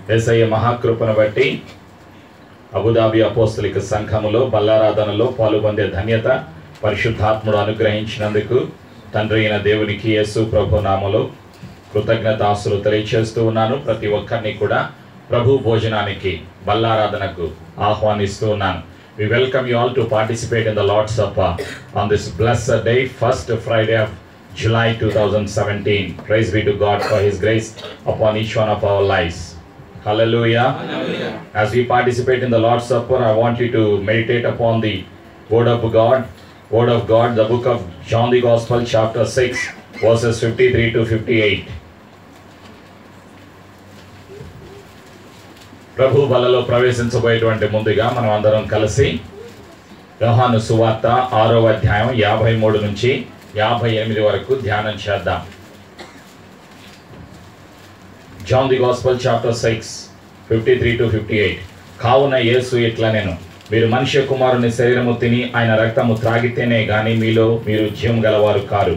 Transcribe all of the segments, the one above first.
SI మహాకృపను బట్టి Abu Dhabi అపోస్తలిక సంఘములో బల్లారాధనలో పాల్గొందే ధన్యత పరిశుద్ధాత్ముడు అనుగ్రహించినందుకు తండ్రి అయిన దేవునికి యేసు ప్రభు నామలో కృతజ్ఞతాస్తులు తెలియచేస్తూ ఉన్నాను ప్రతి ఒక్కరిని కూడా ప్రభు భోజనానికి బల్లారాధనకు ఆహ్వానిస్తూ ఉన్నాను We welcome you all to participate in the Lord's Supper on this blessed day, first Friday of July 2017. Praise be to God for His grace upon each one of our lives. Hallelujah. As we participate in the Lord's Supper, I want you to meditate upon the Word of God. Word of God, the book of John the Gospel, chapter 6, verses 53 to 58. ప్రభు బలలో ప్రవేశించబోయేటువంటి ముందుగా మనం అందరం కలిసి యోహాను సువార్త ఆరో అధ్యాయం యాభై మూడు నుంచి యాభై ఎనిమిది వరకు ధ్యానం చేద్దాం John the gospel chapter six fifty three to fifty eight కావున యేసు ఇట్లా నేను మీరు మనుష్య కుమారుని శరీరము తిని ఆయన రక్తము త్రాగితేనే గాని మీలో మీరు జీవం గలవారు కారు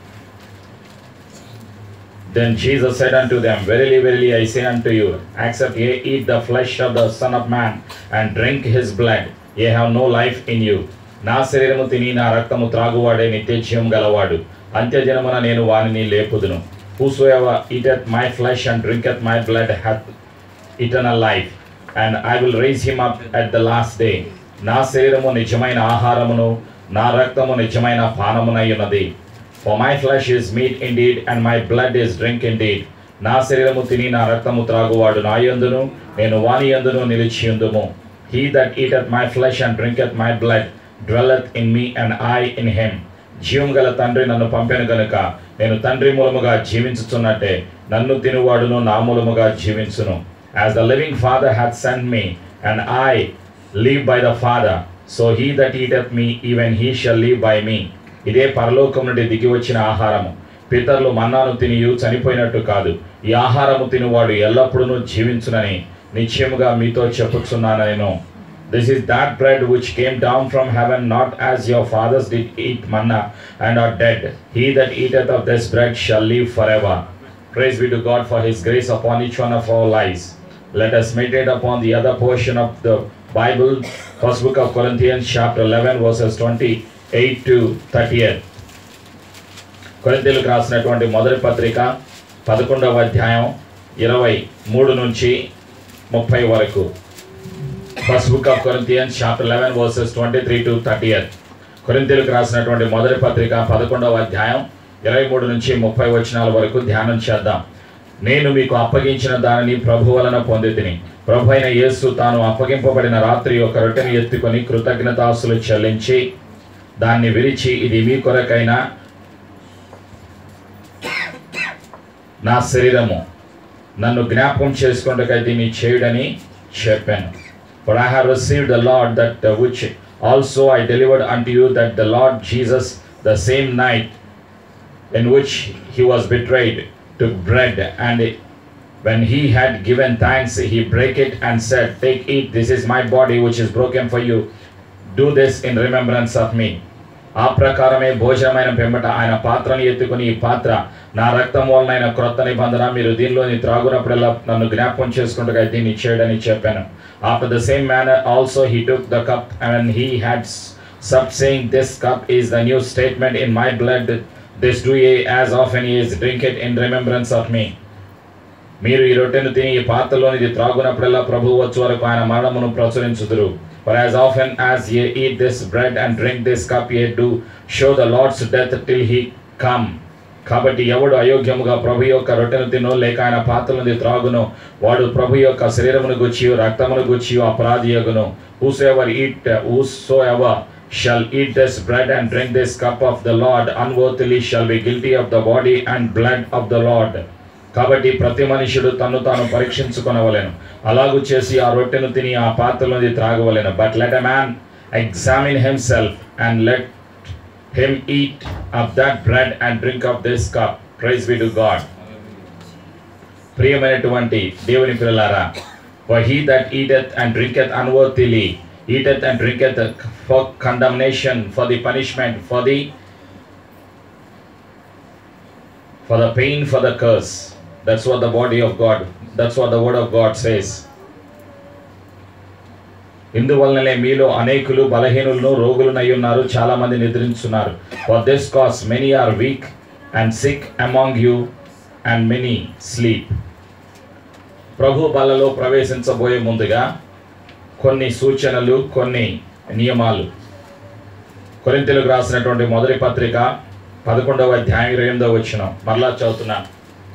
Then Jesus said unto them, Verily, verily, I say unto you, except ye eat the flesh of the Son of Man and drink his blood, ye have no life in you. నా శరీరము తిని నా రక్తము త్రాగువాడే నిత్య జీవం గలవాడు అంత్యజనమున నేను వానిని లేపుదును whosoever eateth my flesh and drinketh my blood hath eternal life and I will raise him up at the last day. నా శరీరము నిజమైన ఆహారమును నా రక్తము నిజమైన పానమునై ఉన్నది For my flesh is meat indeed, and my blood is drink indeed. నా శరీరము తిని నా రక్తము త్రాగువాడు నా యందును నేను వాని యందును నిలిచియుందుము he that eateth my flesh and drinketh my blood dwelleth in me and I in him జీవం గల తండ్రి నన్ను పంపాను గనుక నేను తండ్రి మూలముగా జీవించుచున్నట్టే నన్ను తినువాడును నా మూలముగా జీవించును as the living father hath sent me and I live by the father so he that eateth me even he shall live by me ఇదే పరలోకం నుండి దిగి వచ్చిన ఆహారము పితరులు మన్నాను తినియు చనిపోయినట్టు కాదు ఈ ఆహారము తినువాడు ఎల్లప్పుడూ జీవించునని నిశ్చయముగా మీతో చెప్పుచున్నాను నేను this is that bread which came down from heaven not as your fathers did eat manna and are dead he that eateth of this bread shall live for ever praise be to God for his grace upon each one of our life let us meditate upon the other portion of the Bible, first book of Corinthians, chapter 11, verses 28 to 38. కొరింథీయులకు రాసినటువంటి మొదటి పత్రిక పదకొండవ అధ్యాయం ఇరవై మూడు నుంచి ముప్పై వరకు first book of Corinthians chapter eleven verses twenty three to thirty eight కొరింథీయులకు రాసినటువంటి మొదటి పత్రిక పదకొండవ అధ్యాయం ఇరవై మూడు నుంచి ముప్పై వచనాల వరకు ధ్యానం చేద్దాం నేను మీకు అప్పగించిన దానిని ప్రభు వలన పొంది తిని ప్రభు అయిన యేసు తాను అప్పగింపబడిన రాత్రి ఒక రొట్టెని ఎత్తుకొని కృతజ్ఞతాసులు చెల్లించి దాన్ని విరిచి ఇది మీ కొరకైన నా శరీరము నన్ను జ్ఞాపకం చేసుకుంటకై దీన్ని చేయుడని చెప్పాను but I have received the Lord that which also I delivered unto you that the Lord Jesus the same night in which he was betrayed, took bread, and when he had given thanks, he brake it and said, Take, eat, this is my body which is broken for you. Do this in remembrance of me. ఆ ప్రకారమే భోజనమైన పెంబట ఆయన పాత్రను ఎత్తుకుని ఈ పాత్ర నా రక్తం వలన క్రొత్త నిబంధన మీరు దీనిలోని త్రాగునప్పుడల్లా నన్ను జ్ఞాపకం చేసుకుంటగా దీన్ని చేయడని చెప్పాను after the same manner also he took the cup and he had supped saying this cup is the new statement in my blood this do ye as often as drink it in remembrance of me మీరు ఈ రొట్టెను తిని ఈ పాత్రలోనిది త్రాగునప్పుడల్లా ప్రభు వచ్చు వరకు ఆయన మరణమును ప్రచురించుదురు for as often as ye eat this bread and drink this cup ye do show the Lord's death till he come కాబట్టి ఎవడు అయోగ్యముగా ప్రభు యొక్క రొట్టెను తినో లేక ఆయన పాత్రలను త్రాగును వాడు ప్రభు యొక్క శరీరమును గుచ్చియు రక్తమును గుచ్చియు అపరాధి యగును whoso ever eat whoso ever shall eat this bread and drink this cup of the Lord unworthily shall be guilty of the body and blood of the Lord. కాబట్టి ప్రతి మనుషుడు తను తాను పరీక్షించుకొనవలెను అలాగు చేసి ఆ రొట్టెను తిని ఆ పాత్రలోది త్రాగవలెను but let a man examine himself and let him eat of that bread and drink of this cup praise be to God ప్రియమైనటువంటి దేవుని పిల్లలారా For he that eateth and drinketh unworthily eateth and drinketh for condemnation, for the punishment, for the for the pain, for the curse. That's what the body of God that's what the word of God says ఇందువలననే మీలో అనేకులు బలహీనులను రోగులనై ఉన్నారు చాలా మంది నిద్రించున్నారు for this cause many are weak and sick among you and many sleep ప్రభు బలలో ప్రవేశించబోయే ముందుగా కొన్ని సూచనలు కొన్ని నియమాలు కొరింతలకు రాసినటువంటి మొదటి పత్రిక పదకొండవ అధ్యాయం ఇరవై ఎనిమిదవ వచ్చిన మరలా చదువుతున్నాను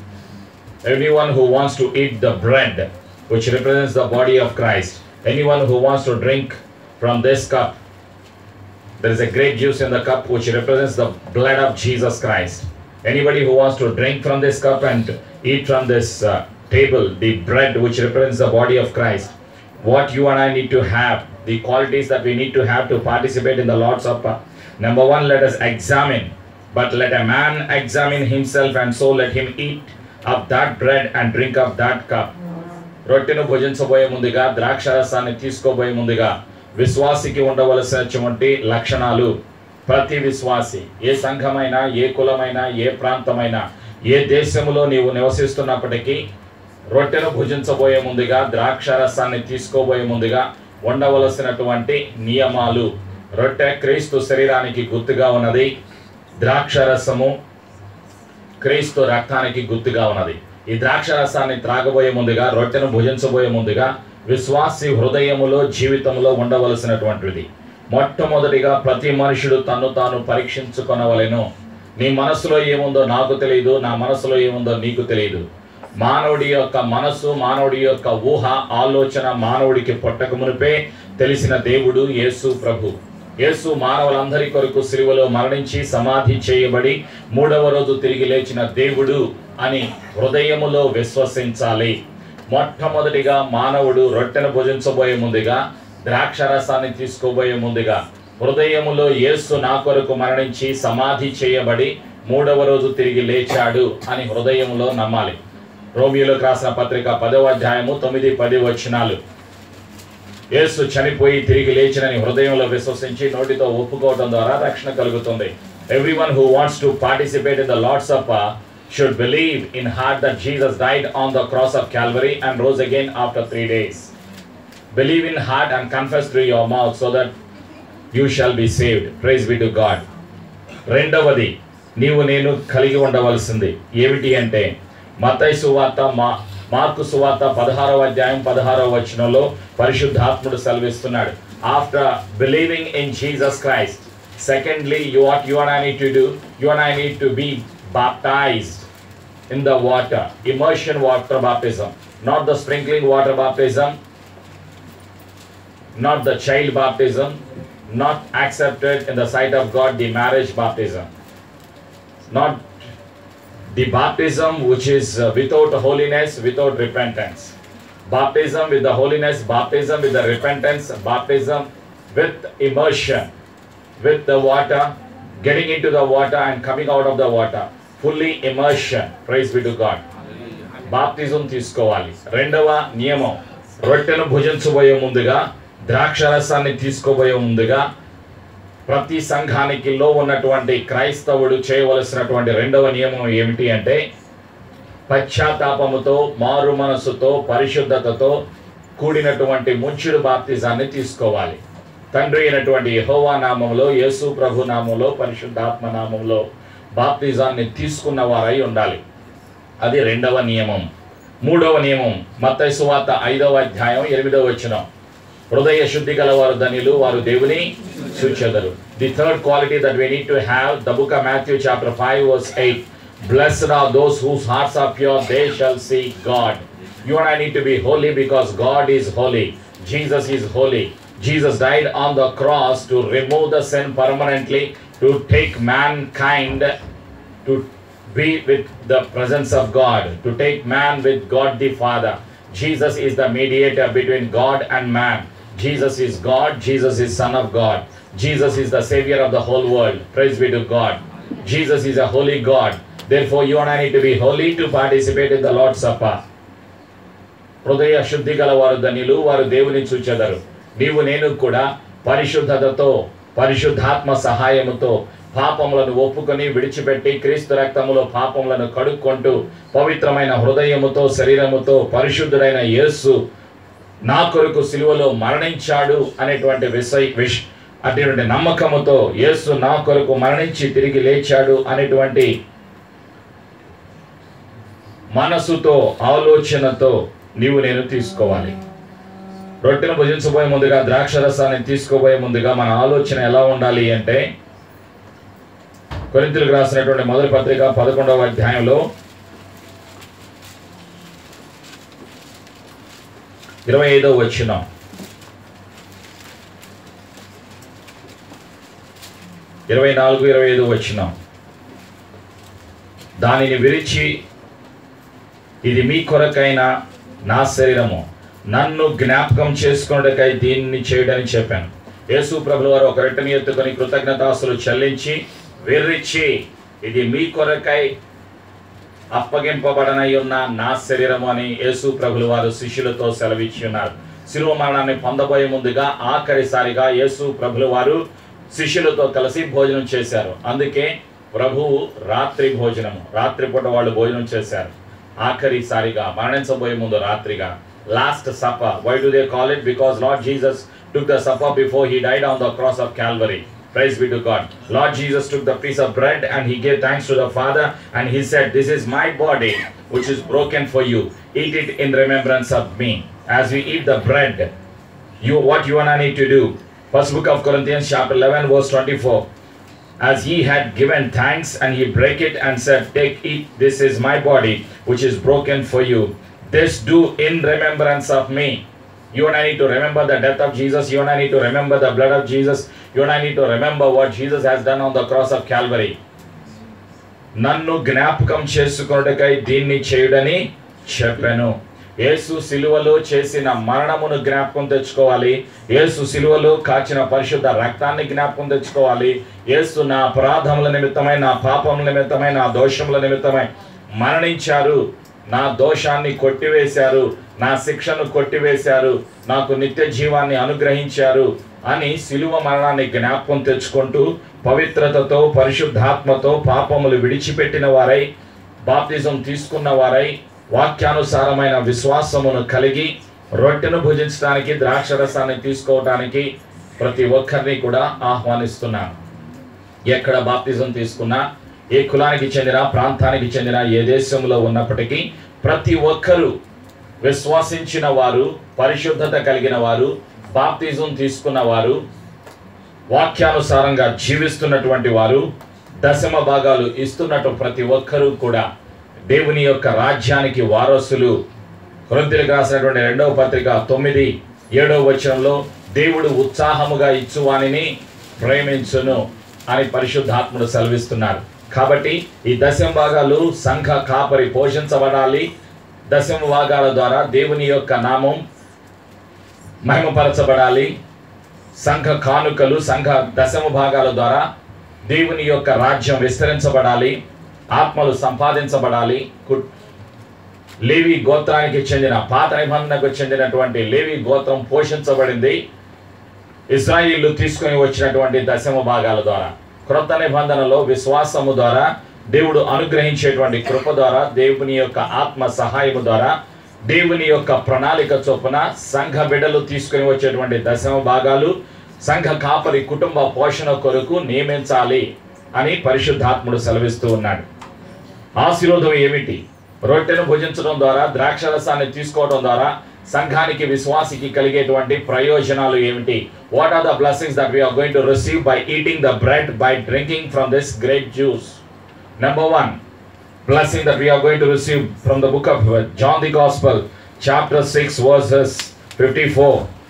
everyone who wants to eat the bread which represents the body of Christ anyone who wants to drink from this cup there is a great juice in the cup which represents the blood of Jesus Christ. Anybody who wants to drink from this cup and eat from this uh, table, the bread which represents the body of Christ, what you and I need to have, the qualities that we need to have to participate in the Lord's Supper. Number one, let us examine, but let a man examine himself, and so let him eat of that bread and drink of that cup. రొట్టెను భుజించబోయే ముందుగా ద్రాక్షారసాన్ని తీసుకోబోయే ముందుగా విశ్వాసికి ఉండవలసినటువంటి లక్షణాలు ప్రతి విశ్వాసి ఏ సంఘమైనా ఏ కులమైనా ఏ ప్రాంతమైనా ఏ దేశంలో నీవు నివసిస్తున్నప్పటికీ రొట్టెను భుజించబోయే ముందుగా ద్రాక్షారసాన్ని తీసుకోబోయే ముందుగా ఉండవలసినటువంటి నియమాలు రొట్టె క్రీస్తు శరీరానికి గుర్తుగా ఉన్నది ద్రాక్షరసము క్రీస్తు రక్తానికి గుర్తుగా ఉన్నది ఈ ద్రాక్ష రసాన్ని త్రాగబోయే ముందుగా రొట్టెను భుజించబోయే ముందుగా విశ్వాసి హృదయములో జీవితంలో ఉండవలసినటువంటిది మొట్టమొదటిగా ప్రతి మనుషుడు తన్ను తాను పరీక్షించుకొనవలెను నీ మనసులో ఏముందో నాకు తెలియదు నా మనసులో ఏముందో నీకు తెలియదు మానవుడి యొక్క మనసు మానవుడి యొక్క ఊహ ఆలోచన మానవుడికి పుట్టక మునిపే తెలిసిన దేవుడు యేసు ప్రభు యేసు మానవులందరి కొరకు సిలువలో మరణించి సమాధి చేయబడి మూడవ రోజు తిరిగి లేచిన దేవుడు అని హృదయములో విశ్వసించాలి మొట్టమొదటిగా మానవుడు రొట్టెను భుజించబోయే ముందుగా ద్రాక్షరసాన్ని తీసుకోబోయే ముందుగా హృదయములో యేసు నా కొరకు మరణించి సమాధి చేయబడి మూడవ రోజు తిరిగి లేచాడు అని హృదయములో నమ్మాలి రోమియోలోకి రాసిన పత్రిక పదవ అధ్యాయము తొమ్మిది పది వచనాలు యేసు చనిపోయి తిరిగి లేచినని హృదయంలో విశ్వసించి నోటితో ఒప్పుకోవడం ద్వారా రక్షణ కలుగుతుంది every one who wants to participate in the Lord's of should believe in heart that Jesus died on the cross of Calvary and rose again after three days believe in heart and confess through your mouth so that you shall be saved praise be to God రెండవది నీవు నేను కలిగి ఉండవలసింది ఏమిటి అంటే మతై సువార్త మా mark సువార్త పదహారవ అధ్యాయం పదహారవ వచనంలో పరిశుద్ధాత్ముడు సెలవిస్తున్నాడు after believing in Jesus Christ secondly you what you and I need to do you and I need to be baptized in the water immersion water baptism not the sprinkling water baptism not the child baptism, not accepted in the sight of God, the marriage baptism. Not the baptism which is uh, without holiness, without repentance. Baptism with the holiness, baptism with the repentance, baptism with immersion, with the water, getting into the water and coming out of the water. Fully immersion. Praise be to God. బాప్తిజం తీసుకోవాలి రెండవ నియమం రొట్టెను భుజించబోయే ముందుగా ద్రాక్షరసాన్ని తీసుకోబోయే ముందుగా ప్రతి సంఘానికి లో ఉన్నటువంటి క్రైస్తవుడు చేయవలసినటువంటి రెండవ నియమం ఏమిటి అంటే పశ్చాత్తాపముతో మారు మనసుతో పరిశుద్ధతతో కూడినటువంటి ముంచుడు బాప్తిజాన్ని తీసుకోవాలి తండ్రి అయినటువంటి యెహోవా నామంలో యేసు ప్రభు నామంలో పరిశుద్ధాత్మ నామంలో బాప్తిజాన్ని తీసుకున్న వారై ఉండాలి అది రెండవ నియమం మూడవ నియమం మత్తయి సువార్త ఐదవ అధ్యాయం ఎనిమిదవ వచనం హృదయ శుద్ధి గలవారు ధనిలు వారు దేవుని సూచెదరు the third quality that we need to have the book of Matthew chapter five verse eight blessed are those whose hearts are pure they shall see God you and I need to be holy because God is holy Jesus is holy Jesus died on the cross to remove the sin permanently, to take mankind to be with the presence of God, to take man with God the Father. Jesus is the mediator between God and man. Jesus is God, Jesus is Son of God. Jesus is the Savior of the whole world. Praise be to God. Jesus is a holy God. Therefore, you and I need to be holy to participate in the Lord's Supper. హృదయ శుద్ధి గల వారు ధన్యులు వారు దేవుని చూచెదరు నీవు నేను కూడా పరిశుద్ధతతో పరిశుద్ధాత్మ సహాయముతో పాపములను ఒప్పుకొని విడిచిపెట్టి క్రీస్తు రక్తములో పాపములను కడుక్కుంటూ పవిత్రమైన హృదయముతో శరీరముతో పరిశుద్ధుడైన యేసు నా కొరకు సిలువలో మరణించాడు అనేటువంటి విషయ విష్ అటువంటి నమ్మకముతో యేసు నా కొరకు మరణించి తిరిగి లేచాడు అనేటువంటి మనసుతో ఆలోచనతో నీవు నేను తీసుకోవాలి రొట్టెను భుజించబోయే ముందుగా ద్రాక్ష రసాన్ని తీసుకోబోయే ముందుగా మన ఆలోచన ఎలా ఉండాలి అంటే కొరింతలకు రాసినటువంటి మొదటి పత్రిక పదకొండవ అధ్యాయంలో ఇరవై ఐదవ వచ్చిన ఇరవై నాలుగు ఇరవై ఐదు వచ్చిన దానిని విరిచి ఇది మీ కొరకైన నా శరీరము నన్ను జ్ఞాపకం చేసుకున్నకై దీన్ని చేయడని చెప్పాను యేసు ప్రభుల వారు ఒక రెట్టని ఎత్తుకొని కృతజ్ఞతాసులు చెల్లించి విర్రిచ్చి ఇది మీ కొరకై అప్పగింపబడనై ఉన్న నా శరీరము అని యేసు ప్రభుల వారు శిష్యులతో సెలవిచ్చి ఉన్నారు శిలువ మరణాన్ని పొందబోయే ముందుగా ఆఖరిసారిగా యేసు ప్రభుల వారు శిష్యులతో కలిసి భోజనం చేశారు అందుకే ప్రభువు రాత్రి భోజనము రాత్రిపూట వాళ్ళు భోజనం చేశారు ఆఖరిసారిగా మరణించబోయే ముందు రాత్రిగా last supper why do they call it because Lord Jesus took the supper before he died on the cross of Calvary Praise be to God. Lord Jesus took the piece of bread and he gave thanks to the Father and he said, This is my body which is broken for you. Eat it in remembrance of me. As we eat the bread, you what you and I need to do. First book of Corinthians chapter 11 verse 24. As he had given thanks and he break it and said, Take, eat, this is my body which is broken for you. This do in remembrance of me. You and I need to remember the death of Jesus. You and I need to remember the blood of Jesus. You and I need to remember what Jesus has done on the cross of Calvary. నన్ను జ్ఞాపకం చేసుకొనుటకై దీన్ని చేయుడని చెప్పాను యేసు సిలువలో చేసిన మరణమును జ్ఞాపకం తెచ్చుకోవాలి యేసు సిలువలో కాచిన పరిశుద్ధ రక్తాన్ని జ్ఞాపకం తెచ్చుకోవాలి యేసు నా అపరాధముల నిమిత్తమై నా పాపముల నిమిత్తమై నా దోషముల నిమిత్తమై మరణించారు నా దోషాన్ని కొట్టివేశారు నా శిక్షను కొట్టివేశారు నాకు నిత్య జీవాన్ని అనుగ్రహించారు అని సిలువ మరణాన్ని జ్ఞాపకం తెచ్చుకుంటూ పవిత్రతతో పరిశుద్ధాత్మతో పాపములు విడిచిపెట్టిన వారై బాప్తిజం తీసుకున్న వారై వాక్యానుసారమైన విశ్వాసమును కలిగి రొట్టెను భుజించడానికి ద్రాక్షరసాన్ని తీసుకోవటానికి ప్రతి ఒక్కరిని కూడా ఆహ్వానిస్తున్నాను ఎక్కడ బాప్తిజం తీసుకున్నా ఏ కులానికి చెందిన ప్రాంతానికి చెందిన ఏ దేశంలో ఉన్నప్పటికీ ప్రతి ఒక్కరూ విశ్వసించిన వారు పరిశుద్ధత కలిగిన వారు బాప్తిజం తీసుకున్న వారు వాక్యానుసారంగా జీవిస్తున్నటువంటి వారు దశమ భాగాలు ఇస్తున్నట్టు ప్రతి ఒక్కరూ కూడా దేవుని యొక్క రాజ్యానికి వారసులు కొరింథీయులకు రాసినటువంటి రెండవ పత్రిక తొమ్మిది ఏడవ వచనంలో దేవుడు ఉత్సాహముగా ఇచ్చువానిని ప్రేమించును అని పరిశుద్ధాత్ముడు సెలవిస్తున్నారు కాబట్టి ఈ దశమ భాగాలు సంఘ కాపరి పోషించబడాలి దశమ భాగాల ద్వారా దేవుని యొక్క నామం మహిమపరచబడాలి సంఘ కానుకలు సంఘ దశమ భాగాల ద్వారా దేవుని యొక్క రాజ్యం విస్తరించబడాలి ఆత్మలు సంపాదించబడాలి కు- లేవి గోత్రానికి చెందిన పాత నిబంధనకు చెందినటువంటి లేవి గోత్రం పోషించబడింది ఇస్రాయిల్ తీసుకొని వచ్చినటువంటి దశమ భాగాల ద్వారా క్రొత్త నిబంధనలో విశ్వాసము ద్వారా దేవుడు అనుగ్రహించేటువంటి కృప ద్వారా దేవుని యొక్క ఆత్మ సహాయము ద్వారా దేవుని యొక్క ప్రణాళిక చొప్పున సంఘ బిడ్డలు తీసుకొని వచ్చేటువంటి దశమ భాగాలు సంఘ కాపరి కుటుంబ పోషణ కొరకు నియమించాలి అని పరిశుద్ధాత్ముడు సెలవిస్తూ ఉన్నాడు ఆశీర్వాదం ఏమిటి రొట్టెను భుజించడం ద్వారా ద్రాక్షరసాన్ని తీసుకోవడం ద్వారా సంఘానికి విశ్వాసికి కలిగేటువంటి ప్రయోజనాలు ఏమిటి what are the blessings that we are going to receive by eating the bread by drinking from this great juice number one blessing that we are going to receive from the book of uh, John the Gospel, chapter 6, verses 54.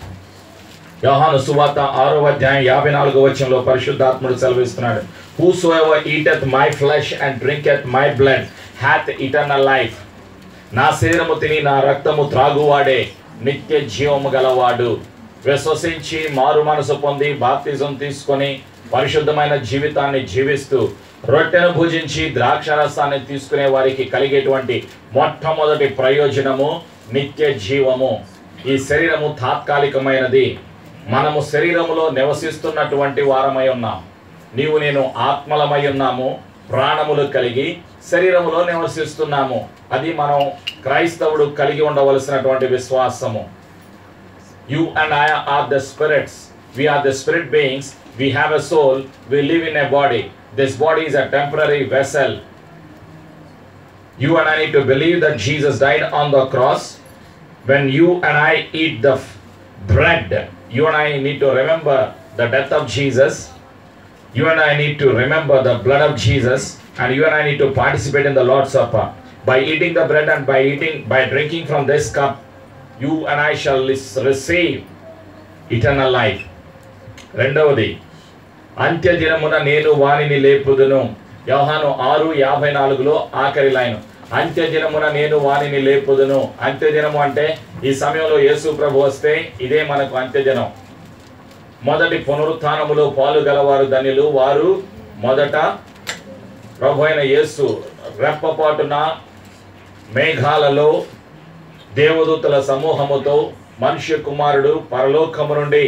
యోహాను సువార్త ఆరో అధ్యాయం యాభై నాలుగో వచనంలో పరిశుద్ధాత్ముడు సెలవిస్తున్నాడు whoso ever eateth my flesh and drinketh my blood hath eternal life నా శరీరము తిని నా రక్తము త్రాగువాడే నిత్య జీవము గలవాడు విశ్వసించి మారు మనసు పొంది బాప్తిజం తీసుకొని పరిశుద్ధమైన జీవితాన్ని జీవిస్తూ రొట్టెను భుజించి ద్రాక్షరసాన్ని తీసుకునే వారికి కలిగేటువంటి మొట్టమొదటి ప్రయోజనము నిత్య జీవము ఈ శరీరము తాత్కాలికమైనది మనము శరీరములో నివసిస్తున్నటువంటి వారమై ఉన్నాం నీవు నేను ఆత్మలమై ఉన్నాము ప్రాణములు కలిగి శరీరములో నివసిస్తున్నాము అది మనం క్రైస్తవుడు కలిగి ఉండవలసినటువంటి విశ్వాసము You and I are the spirits. We are the spirit beings. We have a soul. We live in a body. This body is a temporary vessel. You and I need to believe that Jesus died on the cross. When you and I eat the f- bread, you and I need to remember the death of Jesus. You and I need to remember the blood of Jesus. And you and I need to participate in the Lord's Supper. By eating the bread and by eating, by drinking from this cup, you and I shall lis- receive eternal life. రెండవది అంత్య దినమున నేను వానిని లేపుదును యోహాను ఆరు యాభై నాలుగులో ఆఖరి లైన్ అంత్య దినమున నేను వానిని లేపుదును అంత్య దినము అంటే ఈ సమయంలో యేసు ప్రభు వస్తే ఇదే మనకు అంత్య దినం మొదటి పునరుత్థానములో పాలు గలవారు ధన్యులు వారు మొదట ప్రభు అయిన యేసు రెప్పపాటున మేఘాలలో దేవదూతల సమూహముతో మనుష్య కుమారుడు పరలోకము నుండి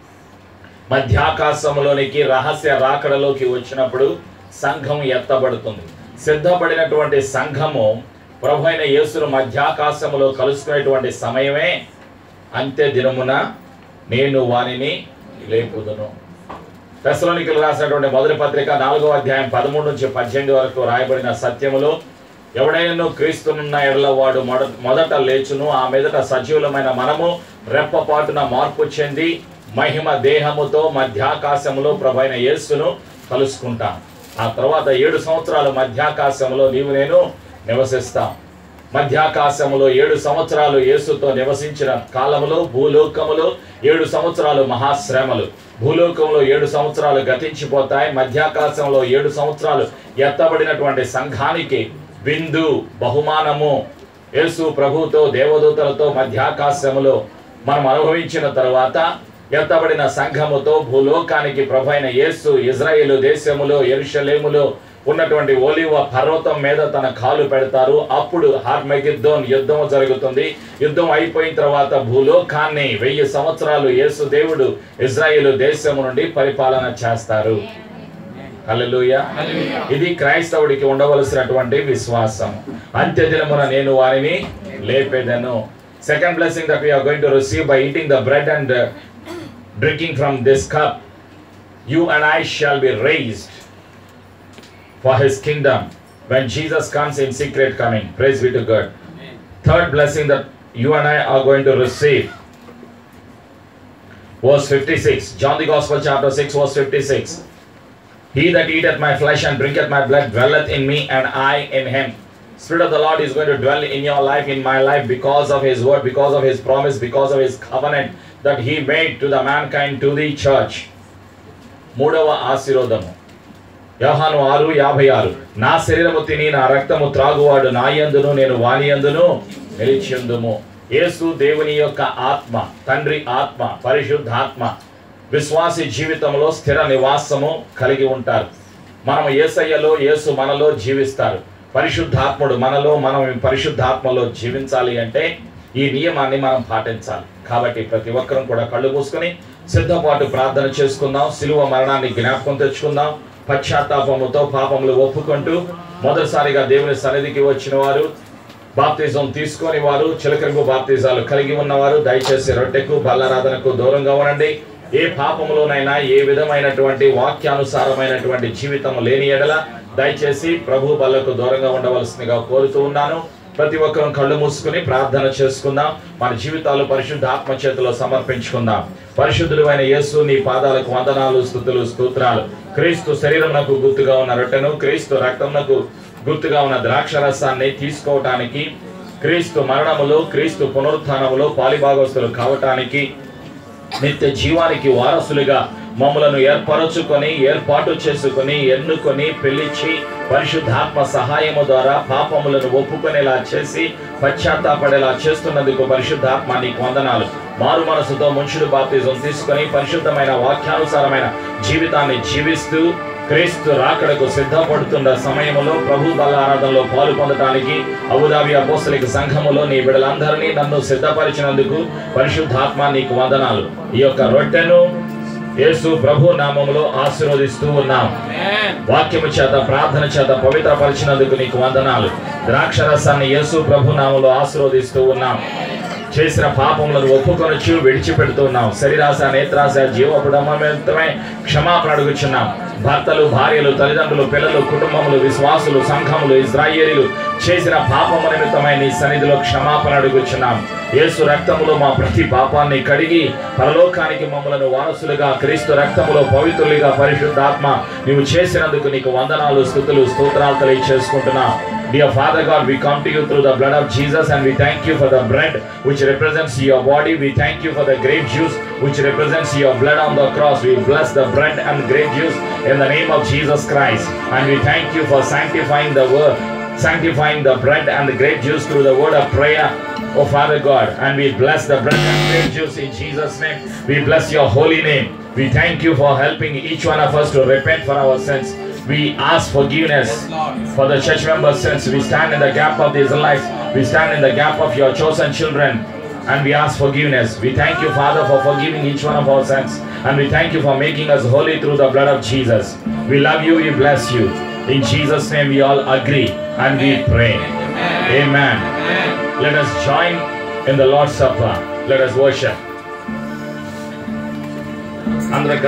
మధ్యాకాశములోనికి రహస్య రాకడలోకి వచ్చినప్పుడు సంఘం ఎత్తబడుతుంది సిద్ధపడినటువంటి సంఘము ప్రభు అయిన యేసును మధ్యాకాశములో కలుసుకునేటువంటి సమయమే అంత్య దినమున నేను వానిని లేపుదును తెసలోనికలు రాసినటువంటి మొదటి పత్రిక నాలుగో అధ్యాయం పదమూడు నుంచి పద్దెనిమిది వరకు రాయబడిన సత్యములో ఎవడైనా క్రీస్తునున్న ఎడల వాడు మొద మొదట లేచును ఆ మీదట సజీవులమైన మనము రెప్పపాటున మార్పు చెంది మహిమ దేహముతో మధ్యాకాశములో ప్రభైన యేసును కలుసుకుంటాం ఆ తర్వాత ఏడు సంవత్సరాలు మధ్యాకాశములో నీవు నేను నివసిస్తాం మధ్యాకాశములో ఏడు సంవత్సరాలు యేసుతో నివసించిన కాలములో భూలోకములో ఏడు సంవత్సరాలు మహాశ్రమలు భూలోకంలో ఏడు సంవత్సరాలు గతించిపోతాయి మధ్యాకాశంలో ఏడు సంవత్సరాలు ఎత్తబడినటువంటి సంఘానికి విందు బహుమానము యేసు ప్రభుతో దేవదూతలతో మధ్యాకాశములో మనం అనుభవించిన తరువాత ఎత్తబడిన సంఘముతో భూలోకానికి ప్రభు అయిన యేసు ఇజ్రాయేలు దేశములో ఎరుషలేములో ఉన్నటువంటి ఓలివ పర్వతం మీద తన కాలు పెడతారు అప్పుడు హార్మెగిద్దోన్ యుద్ధం జరుగుతుంది యుద్ధం అయిపోయిన తర్వాత భూలోకాన్ని వెయ్యి సంవత్సరాలు యేసు దేవుడు ఇజ్రాయేలు దేశము నుండి పరిపాలన చేస్తారు హల్లెలూయా ఇది క్రైస్తవుడికి ఉండవలసినటువంటి విశ్వాసం అంత్యదినమున నేను వారిని లేపేదను second blessing that we are going to receive by eating the bread and drinking from this cup you and I shall be raised for his kingdom when Jesus comes in secret coming. Praise be to God. Third blessing that you and I are going to receive. Verse 56. John the Gospel, chapter 6, verse 56. He that eateth my flesh and drinketh my blood dwelleth in me, and I in him. Spirit of the Lord is going to dwell in your life, in my life, because of his word, because of his promise, because of his covenant that he made to the mankind, to the church. మూడవ ఆశీర్వాదము యోహాను ఆరు యాభై ఆరు నా శరీరము తిని నా రక్తము త్రాగువాడు నా యందును నేను వాని యందును నిలిచిందుము యేసు దేవుని యొక్క ఆత్మ తండ్రి ఆత్మ పరిశుద్ధాత్మ విశ్వాసి జీవితంలో స్థిర నివాసము కలిగి ఉంటారు మనం ఏసయ్యలో యేసు మనలో జీవిస్తారు పరిశుద్ధాత్ముడు మనలో మనం పరిశుద్ధాత్మలో జీవించాలి అంటే ఈ నియమాన్ని మనం పాటించాలి కాబట్టి ప్రతి ఒక్కరం కూడా కళ్ళు మూసుకొని సిద్ధపాటు ప్రార్థన చేసుకుందాం సిలువ మరణాన్ని జ్ఞాపకం తెచ్చుకుందాం పశ్చాత్తాపముతో పాపములు ఒప్పుకుంటూ మొదటిసారిగా దేవుని సన్నిధికి వచ్చిన వారు బాప్తిజం తీసుకొని వారు చిలకరింపు బాప్తిజాలు కలిగి ఉన్నవారు దయచేసి రొట్టెకు బల్లరాధనకు దూరంగా ఉండండి ఏ పాపములోనైనా ఏ విధమైనటువంటి వాక్యానుసారమైనటువంటి జీవితం లేని ఎడల దయచేసి ప్రభు బల్లకు దూరంగా ఉండవలసిందిగా కోరుతూ ఉన్నాను ప్రతి ఒక్కరూ కళ్ళు మూసుకుని ప్రార్థన చేసుకుందాం మన జీవితాలు పరిశుద్ధ ఆత్మ చేతిలో సమర్పించుకుందాం పరిశుద్ధుడు అయిన యేసు నీ పాదాలకు వందనాలు స్థుతులు స్తోత్రాలు క్రీస్తు శరీరమునకు గుర్తుగా ఉన్న రొట్టెను క్రీస్తు రక్తమునకు గుర్తుగా ఉన్న ద్రాక్ష రసాన్ని తీసుకోవటానికి క్రీస్తు మరణములో క్రీస్తు పునరుత్థానములో పాలిభాగస్తులు కావటానికి నిత్య జీవానికి వారసులుగా మమ్మలను ఏర్పరచుకొని ఏర్పాటు చేసుకొని ఎన్నుకొని పిలిచి పరిశుద్ధాత్మ సహాయము ద్వారా పాపములను ఒప్పుకొనేలా చేసి పశ్చాత్తాపడేలా చేస్తున్నందుకు పరిశుద్ధాత్మ నీకు వందనాలు మారు మనసుతో మనుషులు బాప్తిజం తీసుకొని పరిశుద్ధమైన వాక్యానుసారమైన జీవితాన్ని జీవిస్తూ క్రీస్తు రాకడకు సిద్ధపడుతున్న సమయంలో ప్రభు బలారాధనలో పాలు పొందడానికి అబుదాబి అపోస్తలిక సంఘములో నీ బిడ్డలందరినీ నన్ను సిద్ధపరిచినందుకు పరిశుద్ధాత్మ నీకు వందనాలు ఈ యొక్క రొట్టెను యేసు ప్రభు నామములో ఆశీర్వదిస్తూ ఉన్నాం వాక్యము చేత ప్రార్థన చేత పవిత్రపరిచినందుకు నీకు వందనాలు ద్రాక్షరసాన్ని యేసు ప్రభు నామములో ఆశీర్వదిస్తూ ఉన్నాం చేసిన పాపములను ఒప్పుకొనొచ్చు విడిచిపెడుతున్నాం శరీరాశ నేత్రాశ జీవపుడమై క్షమాపణ అడుగుచున్నాం భర్తలు భార్యలు తల్లిదండ్రులు పిల్లలు కుటుంబములు విశ్వాసులు సంఘములు ఇజ్రాయేలీలు చేసిన పాపము నిమిత్తమై నీ సన్నిధిలో క్షమాపణ అడుగుచున్నాం యేసు రక్తములో మా ప్రతి పాపాన్ని కడిగి పరలోకానికి మమ్మలను వారసులుగా క్రీస్తు రక్తములో పవిత్రులుగా పరిశుద్ధాత్మ నీవు చేసినందుకు నీకు వందనాలు స్థుతులు స్తోత్రాలు తెలియచేసుకుంటున్నాం Dear Father God, we come to you through the blood of Jesus and we thank you for the bread which represents your body. We thank you for the grape juice which represents your blood on the cross. We bless the bread and grape juice in the name of Jesus Christ. And we thank you for sanctifying the word, sanctifying the bread and the grape juice through the word of prayer. Oh Father God, and we bless the bread and grape juice in Jesus' name. We bless your holy name. We thank you for helping each one of us to repent for our sins. We ask forgiveness for the church members' sins. We stand in the gap of the Israelites. We stand in the gap of your chosen children. And we ask forgiveness. We thank you, Father, for forgiving each one of our sins. And we thank you for making us holy through the blood of Jesus. We love you. We bless you. In Jesus' name, we all agree and we pray. Amen. Let us join in the Lord's Supper. Let us worship. అందరూ